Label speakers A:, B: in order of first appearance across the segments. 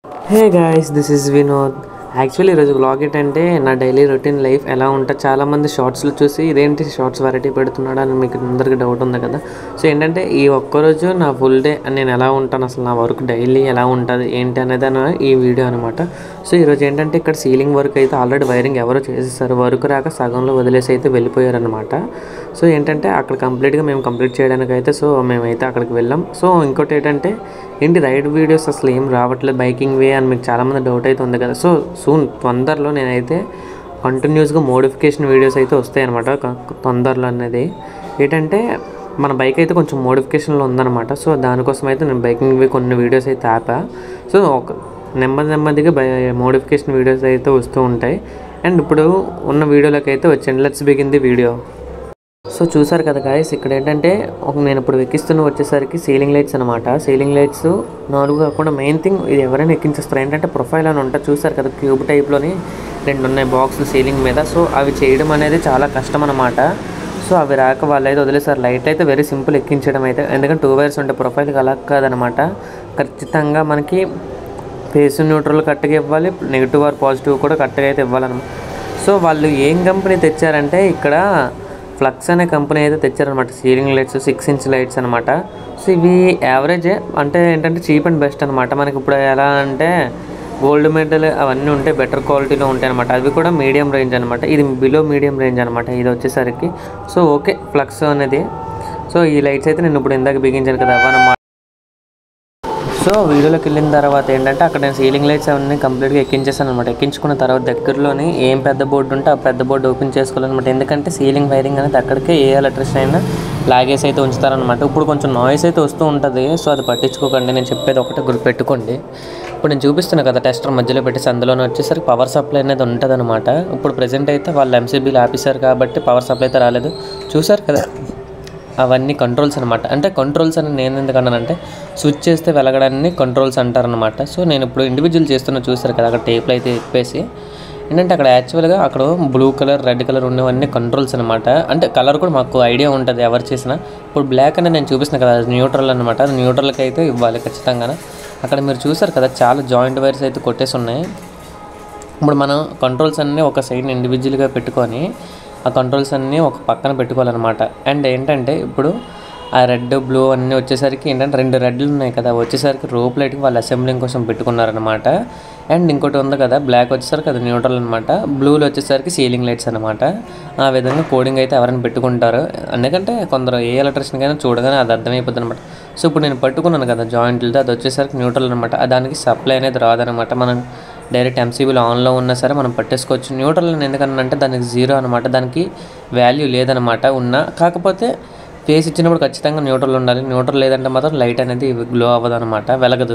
A: hey guys this is Vinod actually ఈరోజు blog ఏంటంటే నా డైలీ రొటీన్ లైఫ్ ఎలా ఉంటుంది చాలామంది షార్ట్స్లో చూసి ఇదేంటి షార్ట్స్ వెరైటీ పెడుతున్నాడు అని మీకు అందరికీ డౌట్ ఉంది కదా సో ఏంటంటే ఈ ఒక్కరోజు నా ఫుల్ డే నేను ఎలా ఉంటాను అసలు నా వర్క్ డైలీ ఎలా ఉంటుంది ఏంటి అనేది అని ఈ వీడియో అనమాట సో ఈరోజు ఏంటంటే ఇక్కడ సీలింగ్ వర్క్ అయితే ఆల్రెడీ వైరింగ్ ఎవరో చేసేసారు వర్క్ రాక సగంలో వదిలేసి అయితే వెళ్ళిపోయారనమాట సో ఏంటంటే అక్కడ కంప్లీట్గా మేము కంప్లీట్ చేయడానికి అయితే సో మేమైతే అక్కడికి వెళ్ళాం సో ఇంకోటి ఏంటంటే ఏంటి రైడ్ వీడియోస్ అసలు ఏం రావట్లేదు బైకింగ్ వే అని మీకు చాలామంది డౌట్ అయితే ఉంది కదా సో సూన్ తొందరలో నేనైతే కంటిన్యూస్గా మోడిఫికేషన్ వీడియోస్ అయితే వస్తాయి అనమాట తొందరలో అనేది ఏంటంటే మన బైక్ అయితే కొంచెం మోడిఫికేషన్లో ఉందన్నమాట సో దానికోసం అయితే నేను బైకింగ్ వే కొన్ని వీడియోస్ అయితే ఆపా సో ఒక నెమ్మది నెమ్మదిగా బై మోడిఫికేషన్ వీడియోస్ అయితే వస్తూ ఉంటాయి అండ్ ఇప్పుడు ఉన్న వీడియోలోకి అయితే వచ్చాను let's begin the video so చూసారు కదా గాయస్ ఇక్కడ ఏంటంటే ఒక నేను ఇప్పుడు ఎక్కిస్తున్న వచ్చేసరికి సీలింగ్ లైట్స్ అనమాట సీలింగ్ లైట్స్ నాలుగు కాకుండా మెయిన్ థింగ్ ఇది ఎవరైనా ఎక్కించేస్తారు ఏంటంటే ప్రొఫైల్ అని ఉంటుంది చూసారు కదా క్యూబ్ టైప్లోని రెండు ఉన్నాయి బాక్సులు సీలింగ్ మీద సో అవి చేయడం అనేది చాలా కష్టం అనమాట సో అవి రాక వాళ్ళు అయితే వదిలేసారు లైట్ అయితే వెరీ సింపుల్ ఎక్కించడం అయితే ఎందుకంటే టూ వైర్స్ ఉంటే ప్రొఫైల్కి అలా కాదనమాట ఖచ్చితంగా మనకి ఫేస్ న్యూట్రల్ కరెక్ట్గా ఇవ్వాలి నెగిటివ్ ఆర్ పాజిటివ్ కూడా కరెక్ట్గా అయితే ఇవ్వాలన్నమాట సో వాళ్ళు ఏం కంపెనీ తెచ్చారంటే ఇక్కడ ఫ్లక్స్ అనే కంపెనీ అయితే తెచ్చారనమాట ceiling lights six inch lights అనమాట సో ఇవి యావరేజే అంటే ఏంటంటే చీప్ అండ్ బెస్ట్ అనమాట మనకి ఇప్పుడు ఎలా అంటే గోల్డ్ మెడల్ అవన్నీ ఉంటాయి బెటర్ క్వాలిటీలో ఉంటాయి అనమాట అవి కూడా మీడియం రేంజ్ అనమాట ఇది బిలో మీడియం రేంజ్ అనమాట ఇది వచ్చేసరికి సో ఓకే ఫ్లక్స్ అనేది సో ఈ లైట్స్ అయితే నేను ఇప్పుడు ఇందాక బిగించాను కదా అవన్నమాట సో వీడియోలోకి వెళ్ళిన తర్వాత ఏంటంటే అక్కడ నేను సీలింగ్ లైట్స్ అవన్నీ కంప్లీట్గా ఎక్కించేసాను అనమాట ఎక్కించుకున్న తర్వాత దగ్గరలోని ఏం పెద్ద బోర్డు ఉంటే ఆ పెద్ద బోర్డు ఓపెన్ చేసుకోవాలన్నమాట ఎందుకంటే సీలింగ్ వైరింగ్ అనేది అక్కడికే ఏ ఎలక్ట్రిషన్ అయినా లాగేసి అయితే ఉంచుతారనమాట ఇప్పుడు కొంచెం నాయిస్ అయితే వస్తూ ఉంటుంది సో అది పట్టించుకోకండి నేను చెప్పేది ఒకటే గుర్తు పెట్టుకోండి ఇప్పుడు నేను చూపిస్తున్నా కదా టెస్టర్ మధ్యలో పెట్టేసి అందులోనే వచ్చేసరికి పవర్ సప్లై అనేది ఉంటుంది అనమాట ఇప్పుడు ప్రజెంట్ అయితే వాళ్ళు ఎంసీబీలు ఆపేశారు కాబట్టి పవర్ సప్లై అయితే రాలేదు చూసారు కదా అవన్నీ కంట్రోల్స్ అనమాట అంటే కంట్రోల్స్ అని నేను ఎందుకు అన్నానంటే స్విచ్ చేస్తే వెలగడాన్ని కంట్రోల్స్ అంటారనమాట సో నేను ఇప్పుడు ఇండివిజువల్ చేస్తున్నా చూసారు కదా అక్కడ టేప్లు అయితే ఇప్పేసి ఏంటంటే అక్కడ యాక్చువల్గా అక్కడ బ్లూ కలర్ రెడ్ కలర్ ఉన్నవన్నీ కంట్రోల్స్ అనమాట అంటే కలర్ కూడా మాకు ఐడియా ఉంటుంది ఎవరు చేసినా ఇప్పుడు బ్లాక్ అనేది నేను చూపిస్తున్నా కదా అది న్యూట్రల్ అనమాట అది న్యూట్రల్కి అయితే ఇవ్వాలి ఖచ్చితంగా అక్కడ మీరు చూసారు కదా చాలా జాయింట్ వైర్స్ అయితే కొట్టేసి ఉన్నాయి ఇప్పుడు మనం కంట్రోల్స్ అన్నీ ఒక సైడ్ ఇండివిజువల్గా పెట్టుకొని ఆ కంట్రోల్స్ అన్నీ ఒక పక్కన పెట్టుకోవాలన్నమాట అండ్ ఏంటంటే ఇప్పుడు ఆ రెడ్ బ్లూ అన్నీ వచ్చేసరికి ఏంటంటే రెండు రెడ్లు ఉన్నాయి కదా వచ్చేసరికి రోప్ లైట్కి వాళ్ళు అసెంబ్లింగ్ కోసం పెట్టుకున్నారనమాట అండ్ ఇంకోటి ఉంది కదా బ్లాక్ వచ్చేసరికి అది న్యూట్రల్ అనమాట బ్లూలో వచ్చేసరికి సీలింగ్ లైట్స్ అనమాట ఆ విధంగా కోడింగ్ అయితే ఎవరైనా పెట్టుకుంటారు ఎందుకంటే కొందరు ఏ ఎలక్ట్రిషియన్ అయినా చూడగానే అది అర్థమైపోతుంది అనమాట సో ఇప్పుడు నేను పట్టుకున్నాను కదా జాయింట్లతో అది వచ్చేసరికి న్యూట్రల్ అనమాట దానికి సప్లై అనేది రాదనమాట మనం డైరెక్ట్ ఎంసీబీలో ఆన్లో ఉన్నా సరే మనం పట్టేసుకోవచ్చు న్యూట్రల్ అని ఎందుకనంటే దానికి జీరో అనమాట దానికి వాల్యూ లేదనమాట ఉన్నా కాకపోతే ఫేస్ ఇచ్చినప్పుడు ఖచ్చితంగా న్యూట్రల్ ఉండాలి న్యూట్రల్ లేదంటే మాత్రం లైట్ అనేది గ్లో అవ్వదు అనమాట వెలగదు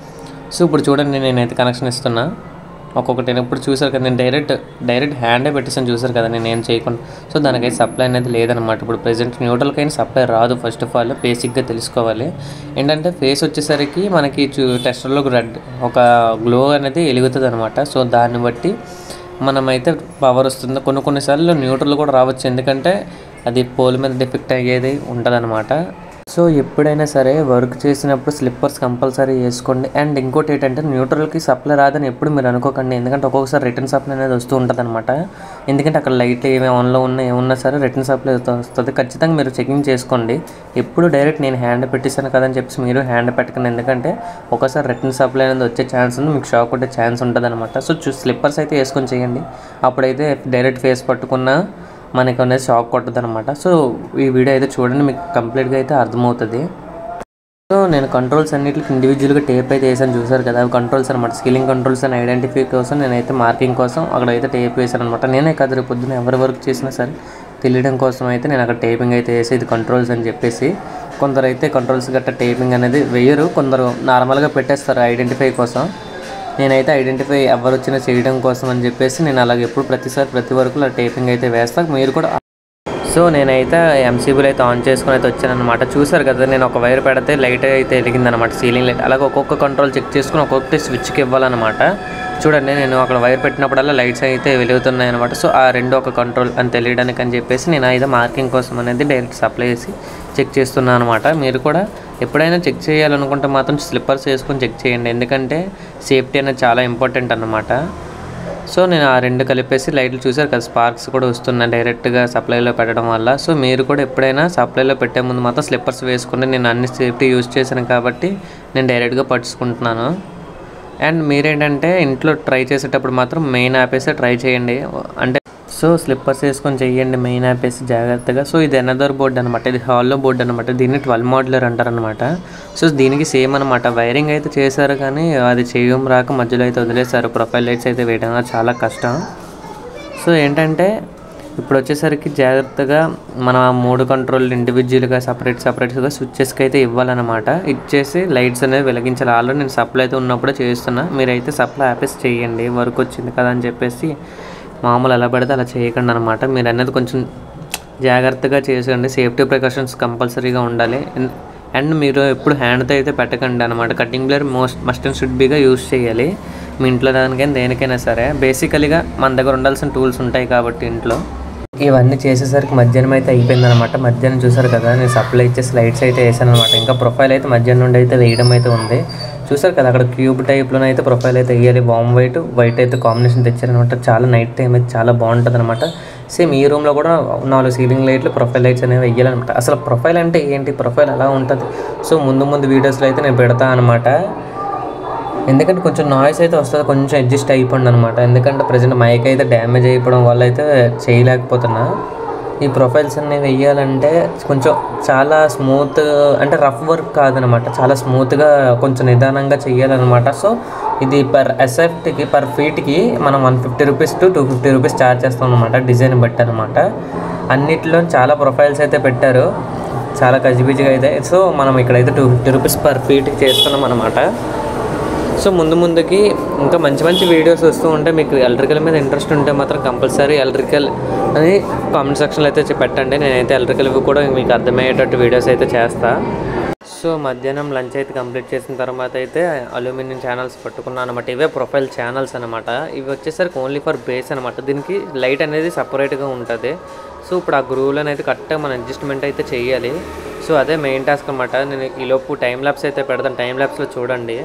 A: సో ఇప్పుడు చూడండి నేనైతే కనెక్షన్ ఇస్తున్నా ఒక్కొక్కటి నేను ఇప్పుడు చూసారు కదా నేను డైరెక్ట్ డైరెక్ట్ హ్యాండే పెట్టేసాను చూసారు కదా నేను ఏం చేయకుండా సో దానికైతే సప్లై అనేది లేదనమాట ఇప్పుడు ప్రజెంట్ న్యూట్రల్కైనా సప్లై రాదు ఫస్ట్ ఆఫ్ ఆల్ బేసిక్గా తెలుసుకోవాలి ఏంటంటే ఫేస్ వచ్చేసరికి మనకి చూ టెస్టర్లో రెడ్ ఒక గ్లో అనేది వెలుగుతుంది అనమాట సో దాన్ని బట్టి మనమైతే పవర్ వస్తుంది కొన్ని కొన్నిసార్లు న్యూట్రల్ కూడా రావచ్చు ఎందుకంటే అది పోల్ మీద డిఫెక్ట్ అయ్యేది ఉంటుంది సో ఎప్పుడైనా సరే వర్క్ చేసినప్పుడు స్లిప్పర్స్ కంపల్సరీ వేసుకోండి అండ్ ఇంకోటి ఏంటంటే న్యూట్రల్కి సప్లై రాదని ఎప్పుడు మీరు అనుకోకండి ఎందుకంటే ఒక్కొక్కసారి రిటర్న్ సప్లై అనేది వస్తూ ఉంటుంది అనమాట ఎందుకంటే అక్కడ లైట్లు ఏమేమి ఆన్లో ఉన్నా ఏమున్నా సరే రిటర్న్ సప్లై వస్తుంది ఖచ్చితంగా మీరు చెకింగ్ చేసుకోండి ఎప్పుడు డైరెక్ట్ నేను హ్యాండ్ పెట్టేశాను కదని చెప్పేసి మీరు హ్యాండ్ పెట్టకండి ఎందుకంటే ఒకసారి రిటర్న్ సప్లై అనేది వచ్చే ఛాన్స్ ఉంది మీకు షాక్ కొట్టే ఛాన్స్ ఉంటుంది అనమాట సో చూ స్లిప్పర్స్ అయితే వేసుకొని చేయండి అప్పుడైతే డైరెక్ట్ ఫేస్ పట్టుకున్న మనకు అనేది షాక్ కొట్టదు అనమాట సో ఈ వీడియో అయితే చూడండి మీకు కంప్లీట్గా అయితే అర్థమవుతుంది సో నేను కంట్రోల్స్ అన్నిటికి ఇండివిజువల్గా టేప్ అయితే వేసాను చూసారు కదా అవి కంట్రోల్స్ అనమాట స్కిల్లింగ్ కంట్రోల్స్ అని ఐడెంటిఫై కోసం నేనైతే మార్కింగ్ కోసం అక్కడ అయితే టేప్ వేసాను అనమాట నేనే కాదు రేపు పొద్దున ఎవరి వర్క్ చేసినా సరే తెలియడం కోసం అయితే నేను అక్కడ టేపింగ్ అయితే వేసి ఇది కంట్రోల్స్ అని చెప్పేసి కొందరు అయితే కంట్రోల్స్ గట్ట టేపింగ్ అనేది వేయరు కొందరు నార్మల్గా పెట్టేస్తారు ఐడెంటిఫై కోసం నేనైతే ఐడెంటిఫై ఎవరు వచ్చినా చేయడం కోసం అని చెప్పేసి నేను అలాగే ఎప్పుడు ప్రతిసారి ప్రతి వరకు టేపింగ్ అయితే వేస్తాను మీరు కూడా సో నేనైతే ఎంసీబీలో అయితే ఆన్ చేసుకుని అయితే వచ్చాను అనమాట చూసారు కదా నేను ఒక వైర్ పెడితే లైట్ అయితే వెలిగిందనమాట సీలింగ్ లైట్ అలాగే ఒక్కొక్క కంట్రోల్ చెక్ చేసుకుని ఒక్కొక్కటి స్విచ్కి ఇవ్వాలన్నమాట చూడండి నేను అక్కడ వైర్ పెట్టినప్పుడల్లా లైట్స్ అయితే వెలుగుతున్నాయి అనమాట సో ఆ రెండు ఒక కంట్రోల్ అని తెలియడానికి అని చెప్పేసి నేను అయితే మార్కింగ్ కోసం అనేది డైరెక్ట్ సప్లై చేసి చెక్ చేస్తున్నాను అనమాట మీరు కూడా ఎప్పుడైనా చెక్ చేయాలనుకుంటే మాత్రం స్లిప్పర్స్ వేసుకొని చెక్ చేయండి ఎందుకంటే సేఫ్టీ అనేది చాలా ఇంపార్టెంట్ అన్నమాట సో నేను ఆ రెండు కలిపేసి లైట్లు చూసారు కదా స్పార్క్స్ కూడా వస్తున్నాయి డైరెక్ట్గా సప్లైలో పెట్టడం వల్ల సో మీరు కూడా ఎప్పుడైనా సప్లైలో పెట్టే ముందు మాత్రం స్లిప్పర్స్ వేసుకుని నేను అన్ని సేఫ్టీ యూజ్ చేశాను కాబట్టి నేను డైరెక్ట్గా పట్టుకుంటున్నాను అండ్ మీరేంటంటే ఇంట్లో ట్రై చేసేటప్పుడు మాత్రం మెయిన్ ఆపేసి ట్రై చేయండి అంటే సో స్లిప్పర్స్ వేసుకొని చెయ్యండి మెయిన్ ఆపేసి జాగ్రత్తగా సో ఇది ఎనదర్ బోర్డ్ అనమాట ఇది హాల్లో బోర్డ్ అనమాట దీన్ని ట్వెల్వ్ మోడ్లర్ అంటారనమాట సో దీనికి సేమ్ అనమాట వైరింగ్ అయితే చేశారు కానీ అది చేయడం రాక మధ్యలో అయితే వదిలేశారు ప్రొఫైల్ లైట్స్ అయితే వేయడం చాలా కష్టం సో ఏంటంటే ఇప్పుడు వచ్చేసరికి జాగ్రత్తగా మనం ఆ మూడు కంట్రోల్ ఇండివిజువల్గా సపరేట్ సపరేట్గా స్విచ్చెస్కి అయితే ఇవ్వాలన్నమాట ఇచ్చేసి లైట్స్ అనేవి వెలిగించాలి ఆల్రెడీ నేను సప్లై అయితే ఉన్నప్పుడే చేస్తున్నా మీరైతే సప్లై ఆపేసి చేయండి వర్క్ వచ్చింది కదా అని చెప్పేసి మామూలు ఎలా పడితే అలా చేయకండి అనమాట మీరు అనేది కొంచెం జాగ్రత్తగా చేసేయండి సేఫ్టీ ప్రికాషన్స్ కంపల్సరీగా ఉండాలి ఎన్- అండ్ మీరు ఎప్పుడు హ్యాండ్తో అయితే పెట్టకండి అనమాట cutting blade most must and should బీగా యూస్ చేయాలి మీ ఇంట్లో దానికైనా దేనికైనా సరే బేసికలీగా మన దగ్గర ఉండాల్సిన టూల్స్ ఉంటాయి కాబట్టి ఇంట్లో ఇవన్నీ చేసేసరికి మధ్యాహ్నం అయితే అయిపోయింది అనమాట మధ్యాహ్నం చూసారు కదా నేను సప్లై ఇచ్చేసి లైట్స్ అయితే వేసాను అనమాట ఇంకా ప్రొఫైల్ అయితే మధ్యాహ్నం నుండి అయితే వేయడం అయితే ఉంది చూసారు కదా అక్కడ క్యూబ్ టైప్లో అయితే ప్రొఫైల్ అయితే వేయాలి వామ్ వైట్ వైట్ అయితే కాంబినేషన్ తెచ్చారనమాట చాలా నైట్ టైం అయితే చాలా బాగుంటుంది అనమాట సేమ్ ఈ రూమ్లో కూడా నాలుగు సీలింగ్ లైట్లు ప్రొఫైల్ లైట్స్ అనేవి వేయాలన్నమాట అసలు ప్రొఫైల్ అంటే ఏంటి ప్రొఫైల్ ఎలా ఉంటుంది సో ముందు ముందు వీడియోస్లో అయితే నేను పెడతా అనమాట ఎందుకంటే కొంచెం నాయిస్ అయితే వస్తుంది కొంచెం అడ్జస్ట్ అయిపోండి అనమాట ఎందుకంటే ప్రజెంట్ మైక్ అయితే డ్యామేజ్ అయిపోవడం వల్ల అయితే చేయలేకపోతున్నా ఈ ప్రొఫైల్స్ అన్ని వెయ్యాలంటే కొంచెం చాలా స్మూత్ అంటే రఫ్ వర్క్ కాదనమాట చాలా స్మూత్గా కొంచెం నిదానంగా చేయాలన్నమాట సో ఇది పర్ ఎస్ఎఫ్టీకి పర్ ఫీట్కి మనం one fifty rupees to two fifty rupees charge చేస్తాం అనమాట డిజైన్ బట్టి అనమాట అన్నిట్లో చాలా ప్రొఫైల్స్ అయితే పెట్టారు చాలా గజిబిజిగా అయితే సో మనం ఇక్కడైతే టూ ఫిఫ్టీ రూపీస్ పర్ ఫీట్కి చేస్తున్నాం అనమాట సో ముందు ముందుకి ఇంకా మంచి మంచి వీడియోస్ వస్తూ ఉంటే మీకు ఎలక్ట్రికల్ మీద ఇంట్రెస్ట్ ఉంటే మాత్రం కంపల్సరీ ఎలక్ట్రికల్ అని కామెంట్ సెక్షన్లో అయితే చె- పెట్టండి నేనైతే ఎలక్ట్రికల్ కూడా మీకు అర్థమయ్యేటట్టు వీడియోస్ అయితే చేస్తా సో మధ్యాహ్నం లంచ్ అయితే కంప్లీట్ చేసిన తర్వాత అయితే అల్యూమినియం ఛానల్స్ పట్టుకున్నాను అనమాట ఇవే ప్రొఫైల్ ఛానల్స్ అనమాట ఇవి వచ్చేసరికి ఓన్లీ ఫర్ బేస్ అనమాట దీనికి లైట్ అనేది సపరేట్గా ఉంటుంది సో ఇప్పుడు ఆ గ్రూవ్లను అయితే కరెక్ట్గా మనం అడ్జస్ట్మెంట్ అయితే చేయాలి సో అదే మెయిన్ టాస్క్ అనమాట నేను ఈలోపు టైం ల్యాబ్స్ అయితే పెడతాను టైం ల్యాబ్స్లో చూడండి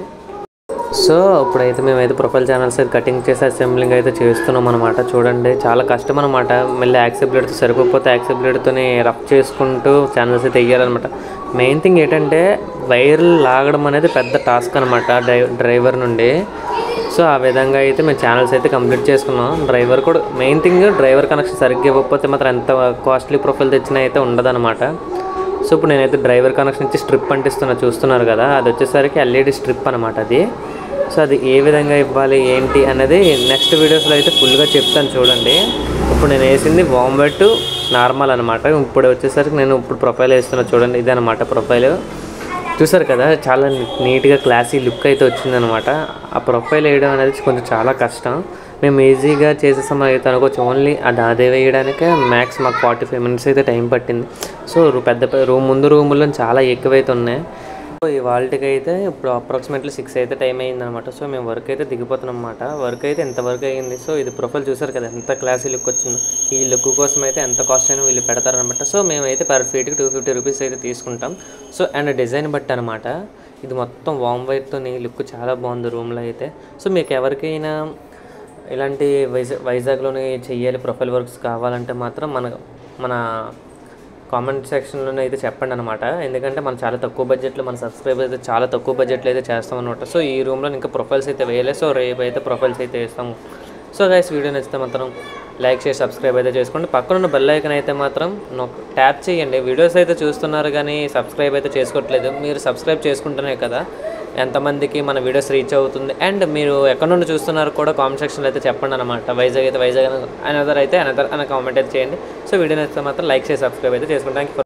A: సో ఇప్పుడైతే మేమైతే ప్రొఫైల్ ఛానల్స్ అయితే కటింగ్ చేసి అసెంబ్లింగ్ అయితే చేస్తున్నాం అనమాట చూడండి చాలా కష్టం అనమాట మళ్ళీ యాక్సెప్ బ్లేడ్తో సరిపోతే యాక్సెప్ బ్లేడ్తోని రఫ్ చేసుకుంటూ ఛానల్స్ అయితే వేయాలన్నమాట మెయిన్ థింగ్ ఏంటంటే వైర్లు లాగడం అనేది పెద్ద టాస్క్ అనమాట డ్రై డ్రైవర్ నుండి సో ఆ విధంగా అయితే మేము ఛానల్స్ అయితే కంప్లీట్ చేసుకున్నాం డ్రైవర్ కూడా మెయిన్ థింగ్ డ్రైవర్ కనెక్షన్ సరిగ్గా ఇవ్వకపోతే మాత్రం ఎంత కాస్ట్లీ ప్రొఫైల్ తెచ్చినా అయితే ఉండదన్నమాట సో ఇప్పుడు నేనైతే డ్రైవర్ కనెక్షన్ ఇచ్చి స్ట్రిప్ అంటిస్తున్నా చూస్తున్నారు కదా అది వచ్చేసరికి ఎల్ఈడి స్ట్రిప్ అనమాట అది సో అది ఏ విధంగా ఇవ్వాలి ఏంటి అనేది నెక్స్ట్ వీడియోస్లో అయితే ఫుల్గా చెప్తాను చూడండి ఇప్పుడు నేను వేసింది వాంబెట్ నార్మల్ అనమాట ఇప్పుడు వచ్చేసరికి నేను ఇప్పుడు ప్రొఫైల్ వేస్తున్నా చూడండి ఇదే అనమాట ప్రొఫైల్ చూసారు కదా చాలా నీట్గా క్లాసీ లుక్ అయితే వచ్చిందనమాట ఆ ప్రొఫైల్ వేయడం అనేది కొంచెం చాలా కష్టం మేము ఈజీగా చేసేసాం అయితే అనుకోవచ్చు ఓన్లీ అది అదే వేయడానికే మ్యాక్స్ మాకు ఫార్టీ ఫైవ్ మినిట్స్ అయితే టైం పట్టింది సో రూ- పెద్ద పెద్ద రూమ్ ముందు రూముల్లో చాలా ఎక్కువైతే ఉన్నాయి సో ఈ వాళ్ళకి అయితే ఇప్పుడు అప్రాక్సిమేట్లీ సిక్స్ అయితే టైం అయింది అనమాట సో మేము వర్క్ అయితే దిగిపోతున్నాం అనమాట వర్క్ అయితే ఎంత వర్క్ అయ్యింది సో ఇది ప్రొఫైల్ చూసారు కదా ఎంత క్లాసీ లుక్ వచ్చిందో ఈ లుక్ కోసం అయితే ఎంత కాస్ట్ అయినా వీళ్ళు పెడతారనమాట సో మేమైతే పర్ ఫీట్కి టూ ఫిఫ్టీ రూపీస్ అయితే తీసుకుంటాం సో అండ్ డిజైన్ బట్టి అనమాట ఇది మొత్తం వామ్ వైర్తో లుక్ చాలా బాగుంది రూమ్లో అయితే సో మీకు ఎవరికైనా ఇలాంటి వైజాగ్ వైజాగ్లోనే చెయ్యాలి ప్రొఫైల్ వర్క్స్ కావాలంటే మాత్రం మన మన కామెంట్ సెక్షన్లోనే అయితే చెప్పండి అనమాట ఎందుకంటే మనం చాలా తక్కువ బడ్జెట్లో మన సబ్స్క్రైబర్ అయితే చాలా తక్కువ బడ్జెట్లో అయితే చేస్తాం అనమాట సో ఈ రూమ్లో ఇంకా ప్రొఫైల్స్ అయితే వేయలేదు సో రేపు అయితే ప్రొఫైల్స్ అయితే వేస్తాము సో గైస్ వీడియో నచ్చితే మాత్రం లైక్ చేసి సబ్స్క్రైబ్ అయితే చేసుకోండి పక్కన ఉన్న బెల్ ఐకన్ అయితే మాత్రం నొక్- ట్యాప్ చేయండి వీడియోస్ అయితే చూస్తున్నారు కానీ సబ్స్క్రైబ్ అయితే చేసుకోవట్లేదు మీరు సబ్స్క్రైబ్ చేసుకుంటేనే కదా ఎంతమందికి మన వీడియోస్ రీచ్ అవుతుంది అండ్ మీరు ఎక్కడ నుండి చూస్తున్నారు కూడా కామెంట్ సెక్షన్లో అయితే చెప్పండి అనమాట వైజాగ్ అయితే వైజాగ్ అనదర్ అయితే అనదర్ అనే కామెంట్ అయితే చేయండి సో వీడియో నచ్చితే మాత్రం లైక్ చేసి సబ్స్క్రైబ్ అయితే చేసుకుంటాం